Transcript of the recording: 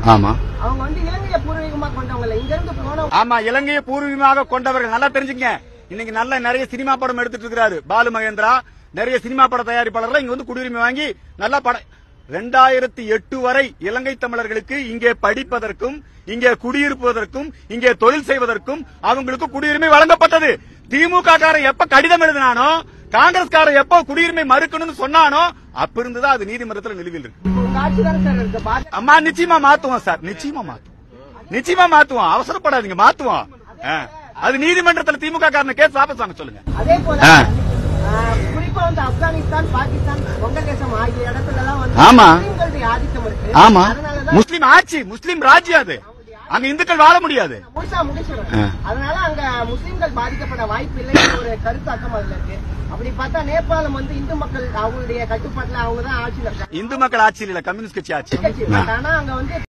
ஆமா அவங்க வந்து இலங்கையை பூர்வீகமா கொண்டவங்க இல்ல இங்க இருந்து போனவங்க ஆமா இலங்கையை பூர்வீகமாக கொண்டவர்கள் நல்லா தெரிஞ்சுங்க இன்னைக்கு நல்ல நிறைய சினிமா படம் எடுத்துட்டு இருக்கிறாரு பாலு மகேந்திரா நிறைய சினிமா பட தயாரிப்பாளர்கள் இங்க வந்து குடியுரிமை வாங்கி நல்லா படம் ரெண்டாயிரத்தி எட்டு வரை இலங்கை தமிழர்களுக்கு இங்கே படிப்பதற்கும் இங்கே குடியிருப்பதற்கும் இங்கே தொழில் செய்வதற்கும் அவங்களுக்கு குடியுரிமை வழங்கப்பட்டது திமுக காரன் எப்ப கடிதம் எழுதினானோ காங்கிரஸ்காரன் எப்ப குடியுரிமை மறுக்கணும்னு சொன்னானோ அப்ப இருந்துதான் அது நீதிமன்றத்தில் நிலுவையில் இருக்கு இப்ப உங்க ஆட்சி தானே சார் இருக்கு பாஜக அம்மா நிச்சயமா மாத்துவோம் சார் நிச்சயமா மாத்துவோம் நிச்சயமா மாத்துவோம் அவசரப்படாதீங்க மாத்துவோம் ஆ. அது நீதிமன்றத்துல திமுக காரன கேஸ் வாபஸ் வாங்க சொல்லுங்க அதே போல ஆ. ஆஹ், குறிப்பா வந்து ஆப்கானிஸ்தான் பாகிஸ்தான் வங்கதேசம் ஆகிய இடத்துல எல்லாம் வந்து ஆமா. முஸ்லிம்களுடைய ஆதிக்கம் இருக்கு ஆமா அதனாலதான் முஸ்லிம் ஆட்சி முஸ்லிம் ராஜ்யம் அது அங்க இந்துக்கள் வாழ முடியாது முழுசா முடிச்சிடும் ஆ. அதனால அங்க முஸ்லிம்கள் பாதிக்கப்பட வாய்ப்பு இல்லை ஒரு கருத்தாக்கம் அதுல இருக்கு அப்படி பார்த்தா நேபாளம் வந்து இந்து மக்கள் அவங்களுடைய கட்டுப்பாட்டுல அவங்க தான் ஆட்சியில் இருக்காங்க இந்து மக்கள் ஆட்சியில் இல்ல கம்யூனிஸ்ட் கட்சி ஆட்சி கட்சி. ஆ. ஆனா அங்க வந்து